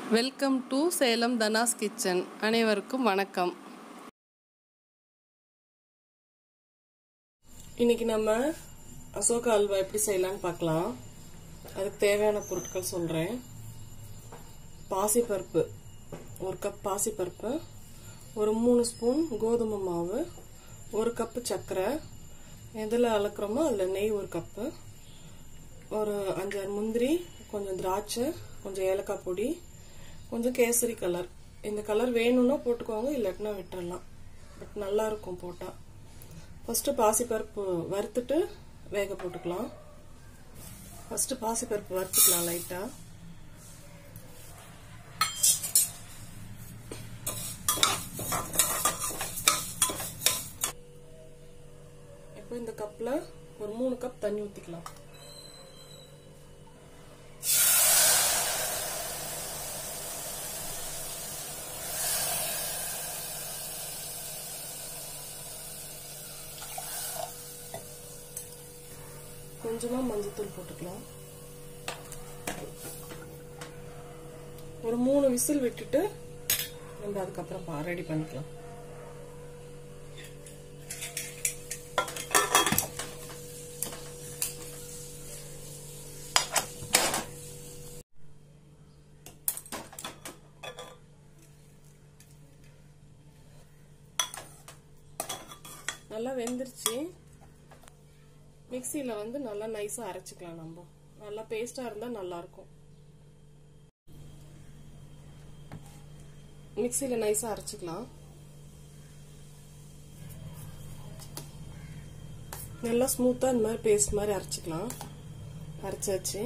Welcome to Salem தனாஸ் kitchen அனைவருக்கும் வணக்கம் இன்னைக்கு நம்ம அசோகா அல்வா எப்படி செய்யலாம்னு பார்க்கலாம் அதுக்கு தேவையான பொருட்கள் சொல்கிறேன் பாசிப்பருப்பு ஒரு கப் பாசிப்பருப்பு ஒரு மூணு ஸ்பூன் கோதுமை மாவு ஒரு கப்பு சர்க்கரை எதில் அளக்குறோமோ அதில் நெய் ஒரு கப்பு ஒரு அஞ்சாறு முந்திரி கொஞ்சம் திராட்சை கொஞ்சம் ஏலக்காய் பொடி கொஞ்சம் கேசரி கலர் இந்த கலர் வேணும்னா போட்டுக்கோங்க இல்லாட்டினா விட்டுறலாம் பட் நல்லா இருக்கும் போட்டால் ஃபஸ்ட்டு பாசிப்பருப்பு வறுத்துட்டு வேக போட்டுக்கலாம் ஃபஸ்ட்டு பாசிப்பருப்பு வறுத்துக்கலாம் லைட்டாக இப்போ இந்த கப்பில் ஒரு மூணு கப் தண்ணி ஊற்றிக்கலாம் கொஞ்சமா மஞ்சத்தூள் போட்டுக்கலாம் ஒரு மூணு விசில் விட்டுட்டு நம்ம அதுக்கப்புறம் ரெடி பண்ணிக்கலாம் நல்லா வெந்துருச்சு மிக்சியில் வந்து நல்லா நைஸாக அரைச்சிக்கலாம் நம்ம நல்லா பேஸ்டாக இருந்தால் நல்லாயிருக்கும் மிக்சியில் நைஸாக அரைச்சிக்கலாம் நல்லா ஸ்மூத்தாக இந்த மாதிரி பேஸ்ட் மாதிரி அரைச்சிக்கலாம் அரைச்சாச்சு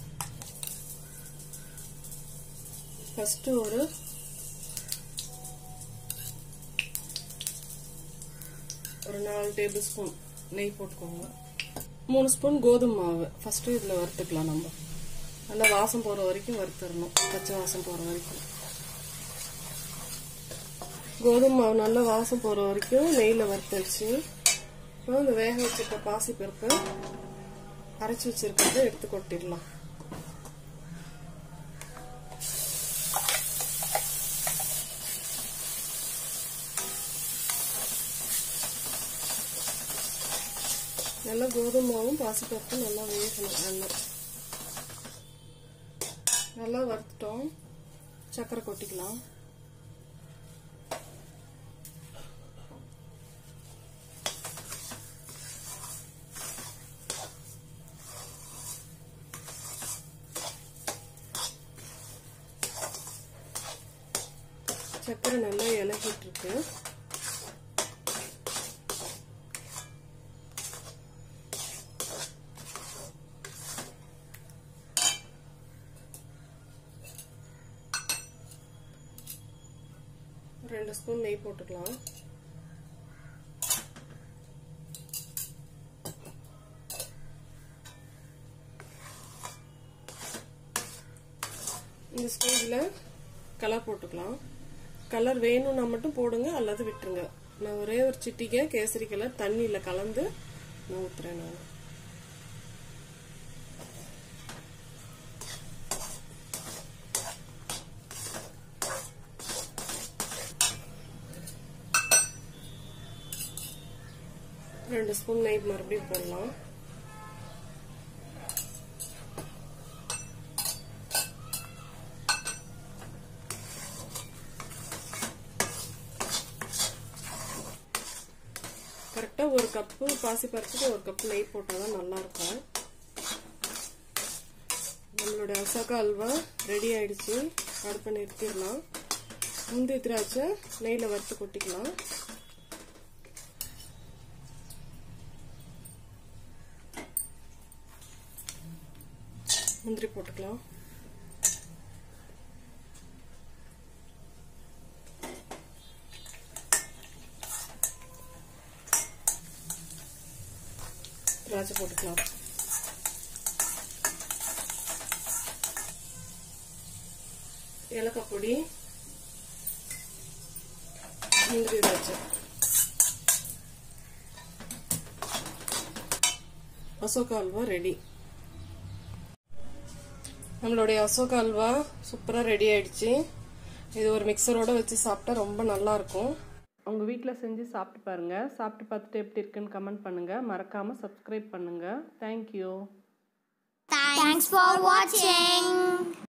ஃபஸ்ட்டு ஒரு ஒரு நாலு டேபிள் ஸ்பூன் நெய் போட்டுக்கோங்க மூணு ஸ்பூன் கோதுமை மாவு ஃபஸ்ட்டு இதில் வறுத்துக்கலாம் நம்ம நல்லா வாசம் போகிற வரைக்கும் வறுத்துடணும் பச்சை வாசம் போகிற வரைக்கும் கோதுமை மாவு நல்லா வாசம் போகிற வரைக்கும் நெய்யில் வறுத்துச்சு இப்போ இந்த வேக வச்சிருக்க பாசி பருப்பு அரைச்சி வச்சிருக்கிறத எடுத்து கொட்டிடலாம் நல்லா கோதுமாவும் பாசிப்பருப்பும் நல்லா வேகணும் நல்லா நல்லா வறுத்துட்டோம் சர்க்கரை கொட்டிக்கலாம் சர்க்கரை நல்லா இலகிட்டு இருக்கு ரெண்டு ஸ்பூன் நெய் போட்டுக்கலாம் இந்த ஸ்டேஜில் கலர் போட்டுக்கலாம் கலர் வேணும்னா மட்டும் போடுங்க அல்லது விட்டுருங்க நான் ஒரே ஒரு சிட்டிக்கை கேசரி கலர் தண்ணியில் கலந்து நான் ஊற்றுறேன் நான் ரெண்டு ஸ்பூன் நெய் மறுபடியும் போடலாம் கரெக்டாக ஒரு கப்பு பாசி பருப்புக்கு ஒரு கப்பு நெய் போட்டால் தான் நல்லாயிருக்கும் நம்மளுடைய அசாக்கா அல்வா ரெடி ஆயிடுச்சு அடுப்பை நிறுத்திடலாம் முந்தைய திராட்சை நெய்யில் வறுத்து கொட்டிக்கலாம் முந்திரி போட்டுக்கலாம் திராட்சை போட்டுக்கலாம் ஏலக்காய் பொடி முந்திரி திராட்சை அசோகா அல்வா ரெடி நம்மளுடைய அசோகா அல்வா சூப்பராக ரெடி ஆயிடுச்சு இது ஒரு மிக்சரோட வச்சு சாப்பிட்டா ரொம்ப நல்லா இருக்கும் உங்கள் வீட்டில் செஞ்சு சாப்பிட்டு பாருங்கள் சாப்பிட்டு பார்த்துட்டு எப்படி இருக்குன்னு கமெண்ட் பண்ணுங்கள் மறக்காமல் சப்ஸ்கிரைப் பண்ணுங்கள் தேங்க்யூ Thanks for watching.